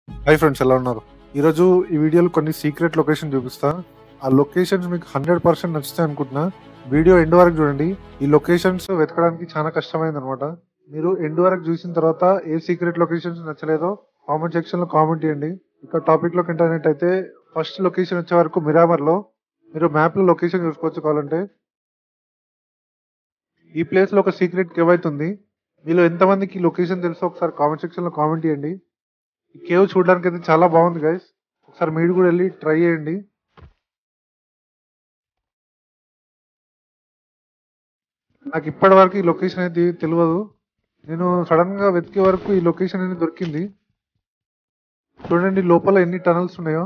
Hi friends ఎలా ఉన్నారు ఈరోజు ఈ వీడియోలో కొన్ని సీక్రెట్ లొకేషన్ చూపిస్తా ఆ లొకేషన్స్ మీకు హండ్రెడ్ పర్సెంట్ నచ్చుతాయి అనుకుంటున్నా వీడియో ఎండ్ వరకు చూడండి ఈ లొకేషన్స్ వెతకడానికి చాలా కష్టమైంది అనమాట మీరు ఎండ్ వరకు చూసిన తర్వాత ఏ సీక్రెట్ లొకేషన్స్ నచ్చలేదో కామెంట్ సెక్షన్ లో కామెంట్ చేయండి ఇక టాపిక్ లోకి ఇంటర్నెట్ అయితే ఫస్ట్ లొకేషన్ వచ్చే వరకు మిరామర్ లో మీరు మ్యాప్ లో లొకేషన్ చూసుకోవచ్చు కావాలంటే ఈ ప్లేస్ లో ఒక సీక్రెట్ కేవ్ అవుతుంది మీలో ఎంతమందికి లొకేషన్ తెలుసో ఒకసారి కామెంట్ సెక్షన్ లో కామెంట్ చేయండి ఈ కేవ్ చూడడానికి అయితే చాలా బాగుంది గైస్ ఒకసారి మీరు కూడా వెళ్ళి ట్రై చేయండి నాకు ఇప్పటి వరకు ఈ లొకేషన్ అయితే తెలియదు నేను సడన్ గా వెతికే వరకు ఈ లొకేషన్ అనేది దొరికింది చూడండి లోపల ఎన్ని టనల్స్ ఉన్నాయో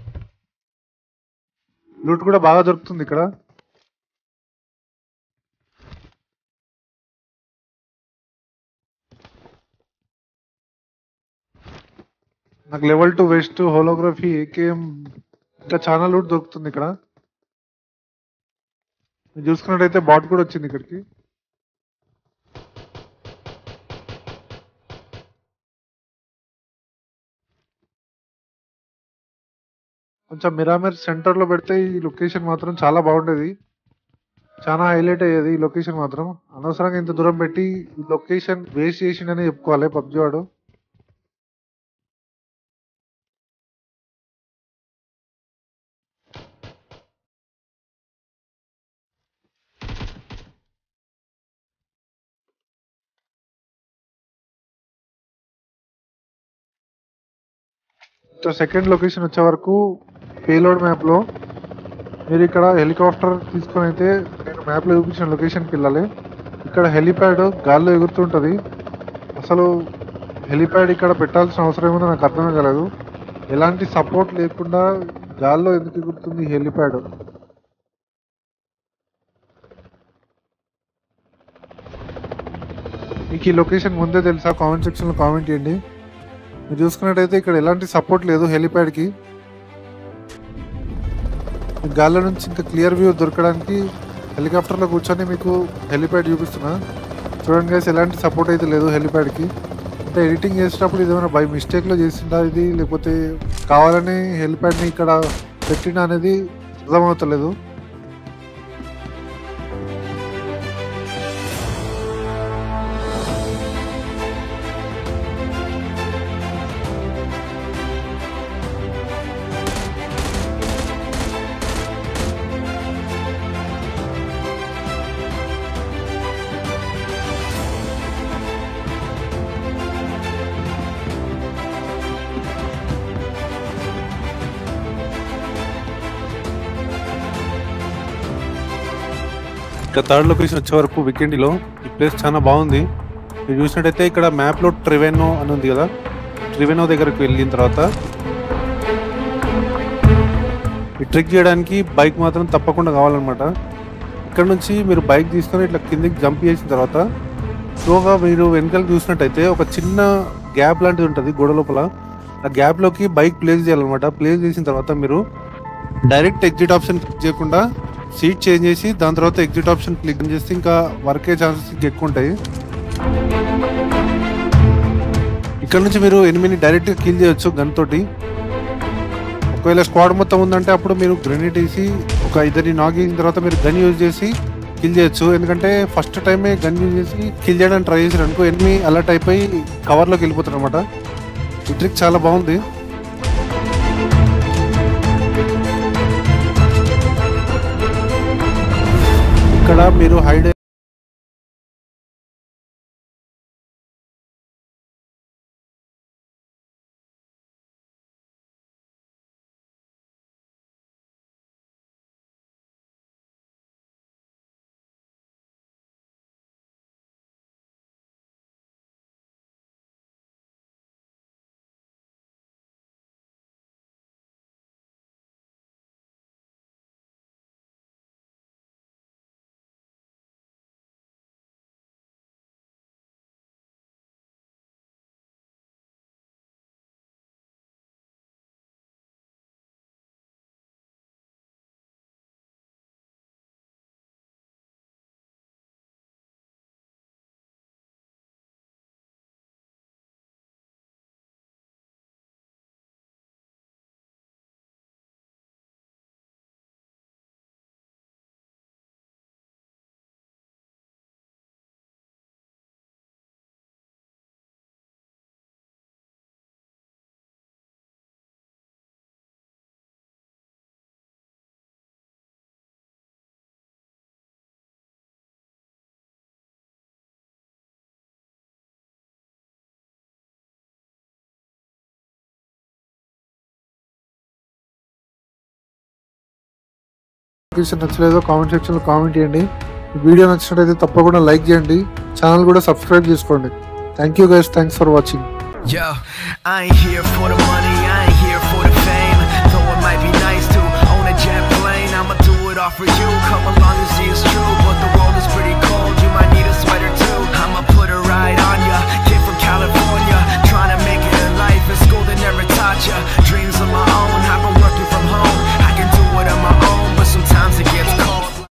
లూట్ కూడా బాగా దొరుకుతుంది ఇక్కడ నాకు level two vest holography AKM ఇంకా చాలా లూట్ దొరుకుతుంది ఇక్కడ మీరు చూసుకున్నట్టయితే బాట్ కూడా వచ్చింది ఇక్కడికి కొంచెం మిరామర్ సెంటర్ లో పెడితే ఈ లొకేషన్ మాత్రం చాలా బాగుండేది చాలా హైలైట్ అయ్యేది ఈ లొకేషన్ మాత్రం అనవసరంగా ఇంత దూరం పెట్టి ఈ లొకేషన్ వేస్ట్ చేసిండని చెప్పుకోవాలి పబ్జి వాడు సో సెకండ్ లొకేషన్ వచ్చే వరకు పేలోడ్ మ్యాప్ లో మీరు ఇక్కడ హెలికాప్టర్ తీసుకొని అయితే నేను మ్యాప్ లో చూపించిన లొకేషన్కి వెళ్ళాలి ఇక్కడ హెలిప్యాడ్ గాల్లో ఎగురుతుంటది అసలు హెలిప్యాడ్ ఇక్కడ పెట్టాల్సిన అవసరం ఏమో నాకు అర్థమే కాలేదు ఎలాంటి సపోర్ట్ లేకుండా గాల్లో ఎందుకు ఎగురుతుంది హెలిప్యాడ్ మీకు ఈ లొకేషన్ ముందే తెలుసా కామెంట్ సెక్షన్ లో కామెంట్ చేయండి మీరు చూసుకున్నట్టయితే ఇక్కడ ఎలాంటి సపోర్ట్ లేదు హెలిప్యాడ్ కి ఈ గాల్లో నుంచి ఇంకా క్లియర్ వ్యూ దొరకడానికి హెలికాప్టర్ లో కూర్చొని మీకు హెలిప్యాడ్ చూపిస్తున్నా చూడండి గైస్ ఎలాంటి సపోర్ట్ అయితే లేదు హెలిప్యాడ్ కి అంటే ఎడిటింగ్ చేసేటప్పుడు ఇదేమైనా బై మిస్టేక్ లో చేసిందా ఇది లేకపోతే కావాలని హెలిప్యాడ్ ని ఇక్కడ పెట్టిన అనేది అర్థమవుతలేదు ఇక థర్డ్ లొకేషన్ వచ్చే వరకు వికెండ్లో ఈ ప్లేస్ చాలా బాగుంది మీరు చూసినట్టయితే ఇక్కడ మ్యాప్లో ట్రివెనో అని ఉంది కదా ట్రివెనో దగ్గరకు వెళ్ళిన తర్వాత ఈ ట్రిక్ చేయడానికి బైక్ మాత్రం తప్పకుండా కావాలన్నమాట ఇక్కడ నుంచి మీరు బైక్ తీసుకొని ఇట్లా కిందికి జంప్ చేసిన తర్వాత స్లోగా మీరు వెనకాల చూసినట్టయితే ఒక చిన్న గ్యాప్ లాంటిది ఉంటుంది గోడ లోపల ఆ గ్యాప్లోకి బైక్ ప్లేస్ చేయాలన్నమాట ప్లేస్ చేసిన తర్వాత మీరు డైరెక్ట్ ఎగ్జిట్ ఆప్షన్ క్లిక్ చేయకుండా సీట్ చేంజ్ చేసి దాని తర్వాత ఎగ్జిట్ ఆప్షన్ క్లిక్ చేస్తే ఇంకా వర్క్ అయ్యే ఛాన్సెస్ ఇంకా ఎక్కువ ఉంటాయి ఇక్కడ నుంచి మీరు ఎనిమిది డైరెక్ట్ కిల్ చేయొచ్చు గన్ తోటి ఒకవేళ స్క్వాడ్ మొత్తం ఉందంటే అప్పుడు మీరు గ్రెనేడ్ వేసి ఒక ఇద్దరిని నాక్ చేసిన తర్వాత మీరు గన్ యూజ్ చేసి కిల్ చేయొచ్చు ఎందుకంటే ఫస్ట్ టైమే గన్ యూజ్ చేసి కిల్ చేయడానికి ట్రై చేసారు అనుకో ఎనిమి అలర్ట్ అయిపోయి కవర్లోకి వెళ్ళిపోతారు అనమాట ఈ ట్రిక్ చాలా బాగుంది ఇక్కడ మీరు హైడ్ ఎగ్జిక్యూషన్ నచ్చలేదో కామెంట్ సెక్షన్లో కామెంట్ చేయండి ఈ వీడియో నచ్చినట్టయితే తప్పకుండా లైక్ చేయండి ఛానల్ కూడా సబ్స్క్రైబ్ చేసుకోండి thank you guys thanks for watching Yo, I ain't here for the money, I ain't here for the fame. Though it might be nice to own a jet plane, I'ma do it all for you. Come along and see it's true, but the world is pretty cold. You might need a sweater too. I'ma put a ride on ya.